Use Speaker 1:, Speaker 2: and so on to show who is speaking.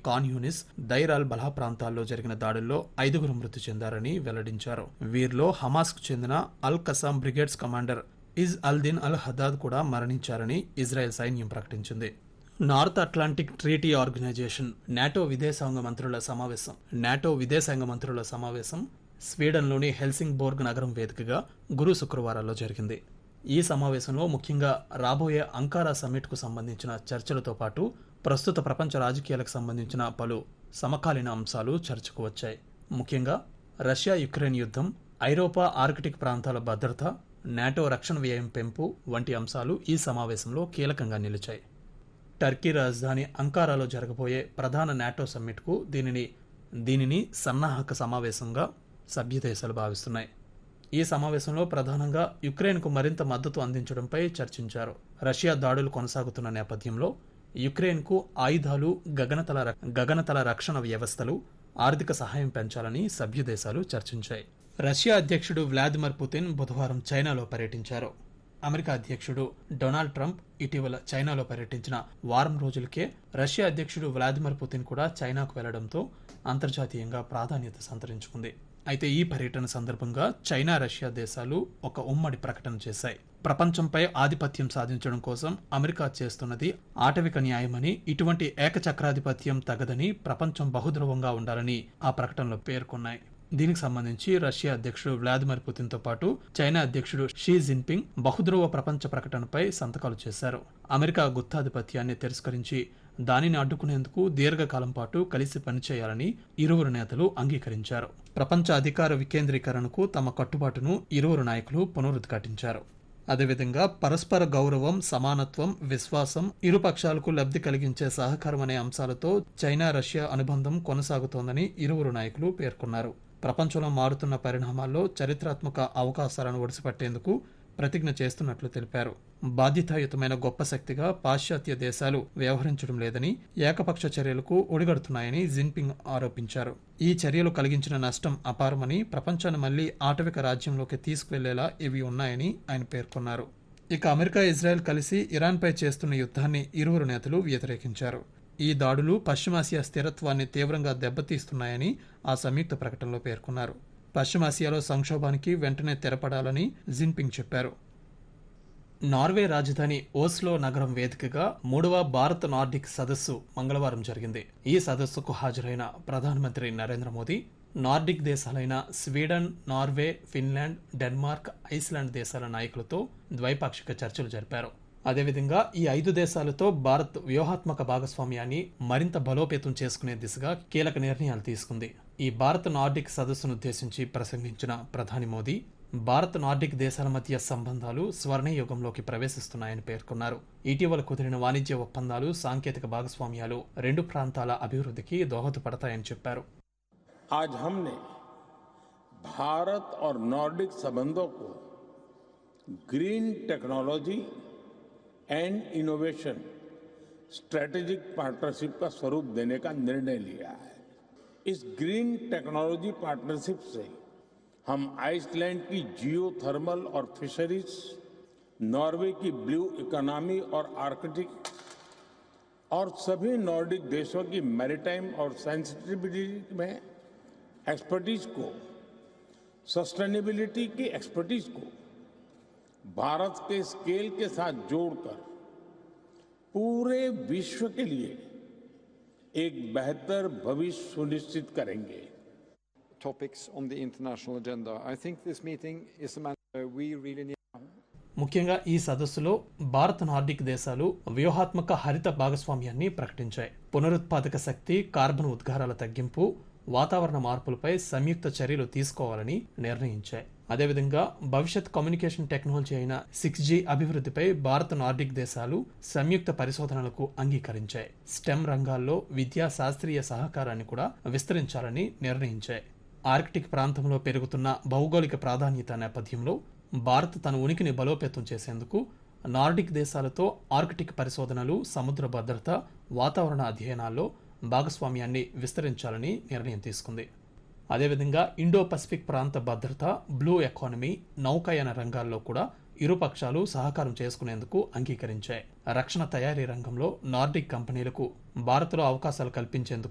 Speaker 1: Khan Younis Deir al Balah ప్రాంతాల్లో జరిగిన దాడుల్లో ఐదుగురు మృతి చెందారని వెల్లడించారు వీరిలో హమాస్కు చెందిన al Qassam brigades commander Izz al Din al Haddad కూడా మరణించారని ఇజ్రాయెల్ సైన్యం ప్రకటించింది North Atlantic Treaty Organization NATO విదేశాంగ మంత్రుల సమావేశం నాటో విదేశాంగ మంత్రుల సమావేశం స్వీడన్లోని హెల్సింగ్ బోర్గ్ నగరం వేదికగా గురు శుక్రవారాల్లో జరిగింది ఈ సమావేశంలో ముఖ్యంగా రాబోయే అంకారా సమ్మిట్కు సంబంధించిన చర్చలతో పాటు ప్రస్తుత ప్రపంచ రాజకీయాలకు సంబంధించిన పలు సమకాలీన అంశాలు చర్చకు వచ్చాయి ముఖ్యంగా రష్యా యుక్రెయిన్ యుద్ధం ఐరోపా ఆర్కిటిక్ ప్రాంతాల భద్రత నాటో రక్షణ వ్యయం పెంపు వంటి అంశాలు ఈ సమావేశంలో కీలకంగా నిలిచాయి టర్కీ రాజధాని అంకారాలో జరగబోయే ప్రధాన నాటో సమ్మిట్కు దీనిని దీనిని సన్నాహక సమావేశంగా సభ్యదేశాలు భావిస్తున్నాయి ఈ సమావేశంలో ప్రధానంగా యుక్రెయిన్కు మరింత మద్దతు అందించడంపై చర్చించారు రష్యా దాడులు కొనసాగుతున్న నేపథ్యంలో యుక్రెయిన్కు ఆయుధాలు గగనతల ర- గగనతల రక్షణ వ్యవస్థలు ఆర్థిక సహాయం పెంచాలని సభ్యదేశాలు చర్చించాయి రష్యా అధ్యక్షుడు వ్లాదిమిర్ పుతిన్ బుధవారం చైనాలో పర్యటించారు అమెరికా అధ్యక్షుడు డొనాల్డ్ ట్రంప్ ఇటీవల చైనాలో పర్యటించిన వారం రోజులకే రష్యా అధ్యక్షుడు వ్లాదిమిర్ పుతిన్ కూడా చైనాకు వెళ్లడంతో అంతర్జాతీయంగా ప్రాధాన్యత సంతరించుకుంది అయితే ఈ పర్యటన సందర్భంగా చైనా రష్యా దేశాలు ఒక ఉమ్మడి ప్రకటన చేశాయి ప్రపంచంపై ఆధిపత్యం సాధించడం కోసం అమెరికా చేస్తున్నది ఆటవిక న్యాయమని ఇటువంటి ఏకచక్రాధిపత్యం తగదని ప్రపంచం బహుధ్రువంగా ఉండాలని ఆ ప్రకటనలో పేర్కొన్నాయి దీనికి సంబంధించి రష్యా అధ్యక్షుడు వ్లాదిమిర్ పుతిన్ తో పాటు చైనా అధ్యక్షుడు షీ జిన్పింగ్ బహుధ్రువ ప్రపంచ ప్రకటనపై సంతకాలు చేశారు అమెరికా గుత్తాధిపత్యాన్ని తిరస్కరించి దానిని అడ్డుకునేందుకు దీర్ఘకాలం పాటు కలిసి పనిచేయాలని ఇరువురు నేతలు అంగీకరించారు ప్రపంచ అధికార వికేంద్రీకరణకు తమ కట్టుబాటును ఇరువురు నాయకులు పునరుద్ఘాటించారు అదేవిధంగా పరస్పర గౌరవం సమానత్వం విశ్వాసం ఇరు పక్షాలకు లబ్ధి కలిగించే సహకారం అనే అంశాలతో చైనా రష్యా అనుబంధం కొనసాగుతోందని ఇరువురు నాయకులు పేర్కొన్నారు ప్రపంచంలో మారుతున్న పరిణామాల్లో చరిత్రాత్మక అవకాశాలను ఒడిసిపట్టేందుకు ప్రతిజ్ఞ చేస్తున్నట్లు తెలిపారు బాధ్యతాయుతమైన గొప్ప శక్తిగా పాశ్చాత్య దేశాలు వ్యవహరించడం లేదని ఏకపక్ష చర్యలకు ఒడిగడుతున్నాయని జిన్పింగ్ ఆరోపించారు ఈ చర్యలు కలిగించిన నష్టం అపారమని ప్రపంచాన్ని మళ్లీ ఆటవిక రాజ్యంలోకి తీసుకువెళ్లేలా ఇవి ఉన్నాయని ఆయన పేర్కొన్నారు ఇక అమెరికా ఇజ్రాయెల్ కలిసి ఇరాన్పై చేస్తున్న యుద్ధాన్ని ఇరువురు నేతలు వ్యతిరేకించారు ఈ దాడులు పశ్చిమాసియా స్థిరత్వాన్ని తీవ్రంగా దెబ్బతీస్తున్నాయని ఆ సంయుక్త ప్రకటనలో పేర్కొన్నారు పశ్చిమాసియాలో సంక్షోభానికి వెంటనే తెరపడాలని జిన్పింగ్ చెప్పారు నార్వే రాజధాని ఓస్లో నగరం వేదికగా మూడవ భారత్ నార్డిక్ సదస్సు మంగళవారం జరిగింది ఈ సదస్సుకు హాజరైన ప్రధానమంత్రి నరేంద్ర మోదీ నార్డిక్ దేశాలైన Sweden Norway Finland Denmark Iceland దేశాల నాయకులతో ద్వైపాక్షిక చర్చలు జరిపారు అదేవిధంగా ఈ ఐదు దేశాలతో భారత్ వ్యూహాత్మక భాగస్వామ్యాన్ని మరింత బలోపేతం చేసుకునే దిశగా కీలక నిర్ణయాలు తీసుకుంది ఈ భారత్ నార్డిక్ సదస్సును ఉద్దేశించి ప్రసంగించిన ప్రధాని మోదీ భారత్ నార్డిక్ దేశాల మధ్య సంబంధాలు స్వర్ణయుగంలోకి ప్రవేశిస్తున్నాయని పేర్కొన్నారు ఇటీవల కుదిరిన వాణిజ్య ఒప్పందాలు సాంకేతిక భాగస్వామ్యాలు రెండు ప్రాంతాల అభివృద్ధికి దోహదపడతాయని చెప్పారు
Speaker 2: आज हमने भारत और नॉर्डिक संबंधों को green technology and innovation strategic partnership का स्वरूप देने का निर्णय लिया है इस ग्रीन टेक्नोलॉजी पार्टनरशिप से हम आइसलैंड की जियो थर्मल और फिशरीज नॉर्वे की ब्लू इकोनॉमी और आर्कटिक और सभी नॉर्डिक देशों की मैरीटाइम और सेंसिटिविटी में एक्सपर्टीज को सस्टेनेबिलिटी की एक्सपर्टीज को भारत के स्केल के साथ जोड़कर पूरे विश्व के लिए एक बेहतर भविष्य सुनिश्चित करेंगे
Speaker 3: topics on the international agenda. I think this meeting is a matter we really need.
Speaker 1: ముఖ్యంగా ఈ సదస్సులో భారత్ నార్డిక్ దేశాలు వ్యూహాత్మక హరిత భాగస్వామ్యాన్ని ప్రకటించాయి పునరుత్పాదక శక్తి కార్బన్ ఉద్గారాల తగ్గింపు వాతావరణ మార్పులపై సంయుక్త చర్యలు తీసుకోవాలని నిర్ణయించాయి అదేవిధంగా భవిష్యత్ కమ్యూనికేషన్ టెక్నాలజీ అయిన సిక్స్ జీ అభివృద్ధిపై భారత్ నార్డిక్ దేశాలు సంయుక్త పరిశోధనలకు అంగీకరించాయి స్టెమ్ రంగాల్లో విద్యా శాస్త్రీయ సహకారాన్ని కూడా విస్తరించాలని నిర్ణయించాయి ఆర్కిటిక్ ప్రాంతంలో పెరుగుతున్న భౌగోళిక ప్రాధాన్యత నేపథ్యంలో భారత్ తన ఉనికిని బలోపేతం చేసేందుకు నార్డిక్ దేశాలతో ఆర్కిటిక్ పరిశోధనలు సముద్ర భద్రత వాతావరణ అధ్యయనాల్లో భాగస్వామ్యాన్ని విస్తరించాలని నిర్ణయం తీసుకుంది అదేవిధంగా ఇండో పసిఫిక్ ప్రాంత భద్రత బ్లూ ఎకానమీ నౌకాయాన రంగాల్లో కూడా ఇరు పక్షాలు సహకారం చేసుకునేందుకు అంగీకరించాయి రక్షణ తయారీ రంగంలో నార్డిక్ కంపెనీలకు భారత్లో అవకాశాలు కల్పించేందుకు